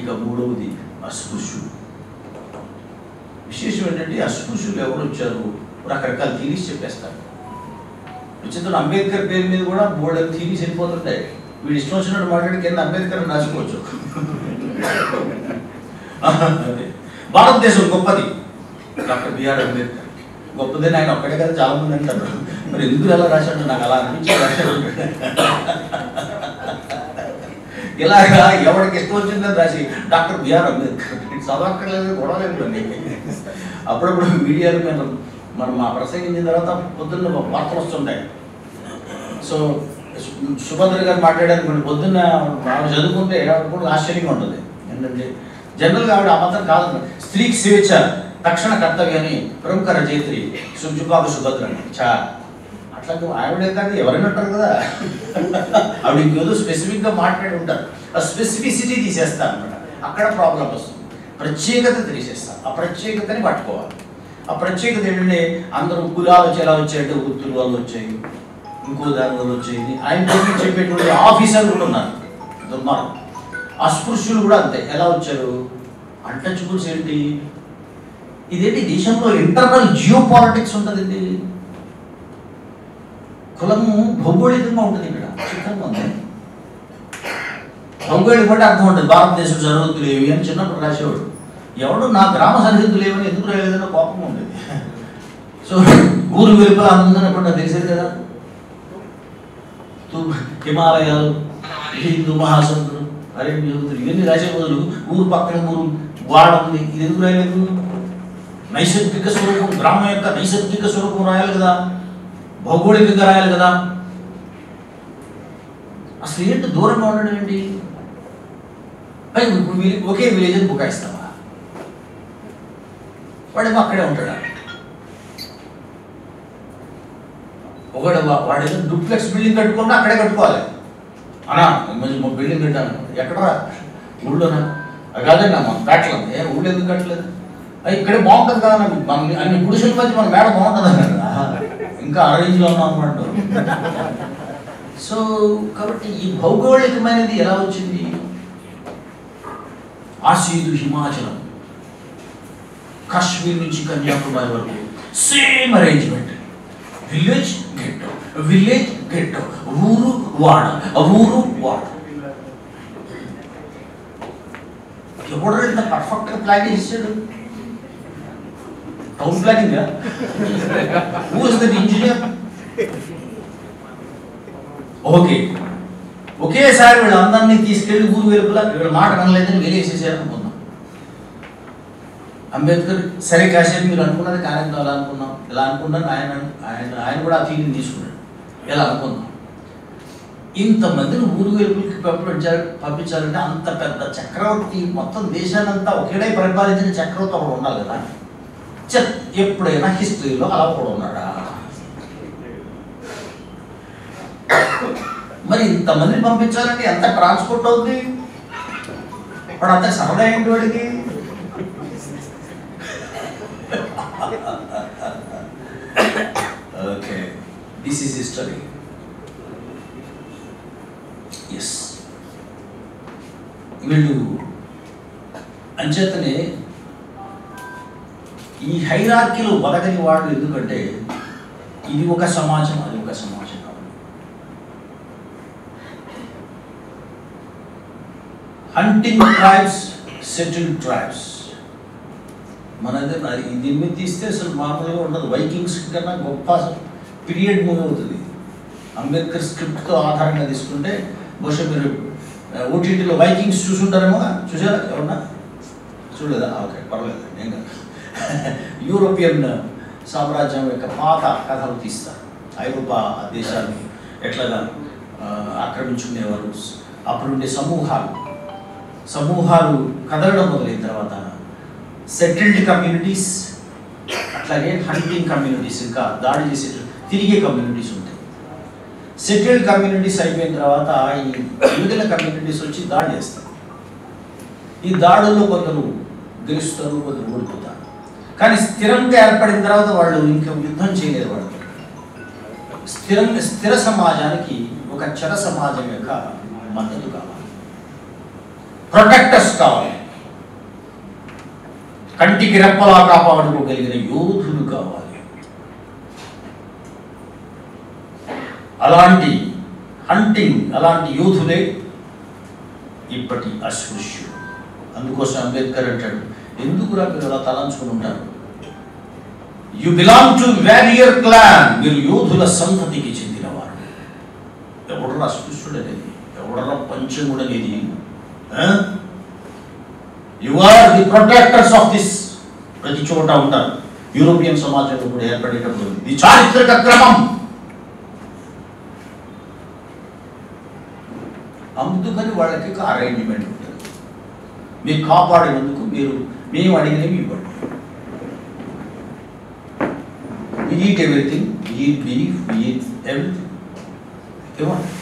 ఇక మూడవది అస్పృశ్యులు విశేషం ఏంటంటే అస్పృశ్యులు ఎవరు వచ్చారు రకరకాల థీరీస్ చెప్పేస్తారు విచిత్రం అంబేద్కర్ పేరు మీద కూడా మూడు థీరీస్ వెళ్ళిపోతుంటాయి వీడు ఇష్టం వచ్చినట్టు మాట్లాడి కింద అంబేద్కర్ అని రాసుకోవచ్చు అదే. భారతదేశం గొప్పది డాక్టర్ బిఆర్ అంబేద్కర్ గొప్పదని ఆయన ఒక్కడే కదా చాలా మంది అంటారు మరి ఎందుకు ఎలా రాశాడు నాకు అలా అనిపించి రాశాడు ఇలాగా ఎవరికి ఇష్టం వచ్చిందని రాసి డాక్టర్ బిఆర్ అంబేద్కర్ చదవక్కర్లేదు గొడవ లేదు అప్పుడప్పుడు మీడియాలో మేము మనం మా ప్రసంగించిన తర్వాత పొద్దున్న వార్తలు వస్తుంటాయి సో సు- సుభద్ర గారు మాట్లాడారు కొన్ని పొద్దున్న ఆమె చదువుకుంటే అప్పుడు ఆశ్చర్యంగా ఉంటుంది ఏంటంటే జనరల్గా ఆవిడ అబద్ధం కాదు స్త్రీకి స్వేచ్ఛ తక్షణ కర్తవ్యాన్ని ప్రముఖ రచయిత్రి సుజుబాబు సుభద్ర చా అట్లా ఆవిడే కాదు ఎవరైనా ఉంటారు కదా ఆవిడ ఇంకేదో స్పెసిఫిక్గా మాట్లాడి ఉంటారు ఆ స్పెసిఫిసిటీ తీసేస్తారు అనమాట అక్కడ ప్రాబ్లం వస్తుంది ప్రత్యేకత తీసేస్తారు ఆ ప్రత్యేకతని పట్టుకోవాలి ఆ ప్రత్యేకత ఏంటంటే అందరూ కులాలు వచ్చి ఎలా వచ్చాయంటే వృత్తులు వాళ్ళు వచ్చాయి ఇంకో దాని వల్ల వచ్చాయి ఆయన పేరు చెప్పేటువంటి ఆఫీసర్లు కూడా ఉన్నారు దుర్మార్గం అస్పృశ్యులు కూడా అంతే ఎలా వచ్చారు అన్టచబుల్స్ ఏంటి ఇదేంటి దేశంలో ఇంటర్నల్ జియో పాలిటిక్స్ ఉంటుందండి కులము భౌగోళికంగా ఉంటుంది ఇక్కడ చిత్రంగా ఉంది భౌగోళిక అంటే అర్థం ఉంటుంది భారతదేశం సరిహద్దులు ఏవి అని చిన్నప్పుడు రాసేవాడు ఎవడు నా గ్రామ సరిహద్దులు ఏమని ఎందుకు రాయలేదన్న కోపం ఉండేది సో ఊరు వెలుపల అందనప్పుడు నాకు తెలిసేది కదా తూ- హిమాలయాలు హిందూ మహాసముద్రం అరేబియా సముద్రం ఇవన్నీ రాసే బదులు ఊరు పక్కన ఊరు వాడ ఉంది ఇది ఎందుకు రాయలేదు నైసర్గిక స్వరూపం గ్రామం యొక్క నైసర్గిక స్వరూపం రాయాలి కదా భౌగోళికంగా రాయాలి కదా అసలు ఏంటి దూరంగా ఉండడం ఏంటి పైగా ఇప్పుడు విలే- ఒకే విలేజ్ అని బుకాయిస్తావా వాడేమో అక్కడే ఉంటాడా ఒకడు వా- వాడేదో డూప్లెక్స్ బిల్డింగ్ కట్టుకున్నా అక్కడే కట్టుకోవాలి అనా మంచి మా బిల్డింగ్ కట్టాను ఎక్కడరా ఊళ్ళోనా అది కాదండి మన పేటలో ఉంది ఏ ఊళ్ళో ఎందుకు కట్టలేదు అది ఇక్కడే బాగుంటుంది కదా నాకు మన అన్ని గుడిసెల మధ్య మన మేడ బాగుంటుంది అన్నాడు ఆహా, ఇంకా ఆ రేంజ్లో ఉన్నాం అన్నమాట సో కాబట్టి ఈ భౌగోళికమైనది ఎలా వచ్చింది ఆసీదు హిమాచలం కాశ్మీర్ నుంచి కన్యాకుమారి వరకు same arrangement village ghetto village ghetto ఊరు వాడ ఊరు వాడ ఎవడు ఇంత పర్ఫెక్ట్ గా ప్లాన్ చేసాడు town planning who is that engineer okay ఒకేసారి వీళ్ళందరినీ తీసుకెళ్లి ఊరు వెలుపుల వీళ్ళ మాట వినలేదని వేలేసేసారు అనుకుందాం అంబేద్కర్ సరే కాసేపు మీరు అనుకున్నది కానీ అలా అనుకున్నాం ఇలా అనుకున్నాను ఆయన ఆయన ఆయన కూడా ఆ తీరుని తీసుకున్నాడు ఇలా అనుకుందాం ఇంతమందిని ఊరు వెలుపులకి పంపించారు పంపించాలంటే అంత పెద్ద చక్రవర్తి మొత్తం దేశానంతా ఒకేడే పరిపాలించిన చక్రవర్తి ఒకడు ఉండాలి కదా చె- ఎప్పుడైనా హిస్టరీలో అలా కూడా ఉన్నాడా మరి ఇంతమందిని పంపించాలంటే ఎంత ట్రాన్స్పోర్ట్ అవుతుంది వాడు అంత సరదా ఏంటి వాడికి okay this is history yes వీళ్ళు అంచేతనే ఈ హైరార్కీలో బతకని వాళ్ళు ఎందుకంటే ఇది ఒక సమాజం అది ఒక సమాజం కాదు హంటింగ్ ట్రైబ్స్ సెటిల్డ్ ట్రైబ్స్ మనది అది దీని మీద తీస్తే అసలు మామూలుగా ఉండదు వైకింగ్స్ కన్నా గొప్ప పీరియడ్ మూవీ అవుతుంది అంబేద్కర్ స్క్రిప్ట్తో ఆధారంగా తీసుకుంటే బహుశా మీరు ఓటీటీలో వైకింగ్స్ చూసుంటారేమో చూసారా ఎవరన్నా చూడలేదా ఓకే పర్వాలేదు నేను కాదు. యూరోపియన్ సామ్రాజ్యం యొక్క పాత కథలు తీస్తారు ఐరోపా దేశాన్ని ఎట్లాగా ఆ, ఆక్రమించుకునేవారు అప్పుడుండే సమూహాలు సమూహాలు కదలడం మొదలైన తర్వాత సెటిల్డ్ కమ్యూనిటీస్ అట్లాగే హంటింగ్ కమ్యూనిటీస్ ఇంకా దాడి చేసే తిరిగే కమ్యూనిటీస్ ఉంటాయి సెటిల్డ్ కమ్యూనిటీస్ అయిపోయిన తర్వాత ఈ విడుదల కమ్యూనిటీస్ వచ్చి దాడి చేస్తారు ఈ దాడుల్లో కొందరు గెలుస్తారు కొందరు ఓడిపోతారు కానీ స్థిరంగా ఏర్పడిన తర్వాత వాళ్ళు ఇంకా యుద్ధం చేయలేరు వాళ్ళు స్థిరం స్థిర సమాజానికి ఒక చర సమాజం యొక్క మద్దతు కావాలి ప్రొటెక్టర్స్ కావాలి కంటికి రెప్పలా కాపాడుకోగలిగిన యోధులు కావాలి అలాంటి హంటింగ్ అలాంటి యోధులే ఇప్పటి అస్పృశ్యులు అందుకోసం అంబేద్కర్ అంటాడు ఎందుకురా మీరు అలా తలంచుకుని ఉంటారు you belong to warrior clan మీరు యోధుల సంతతికి చెందినవారు ఎవడరా అస్పృశ్యుడు అనేది ఎవడరా పంచముడు అనేది you are the protectors of this ప్రతి చోట ఉంటారు యూరోపియన్ సమాజంలో కూడా ఏర్పడేటప్పుడు ఇది చారిత్రక క్రమం అందుకని వాళ్ళకి ఒక అరేంజ్మెంట్ ఉంటుంది మీరు కాపాడినందుకు మీరు మేము అడిగినవి ఇవ్వండి we eat everything we eat beef we eat everything ఏమంటారు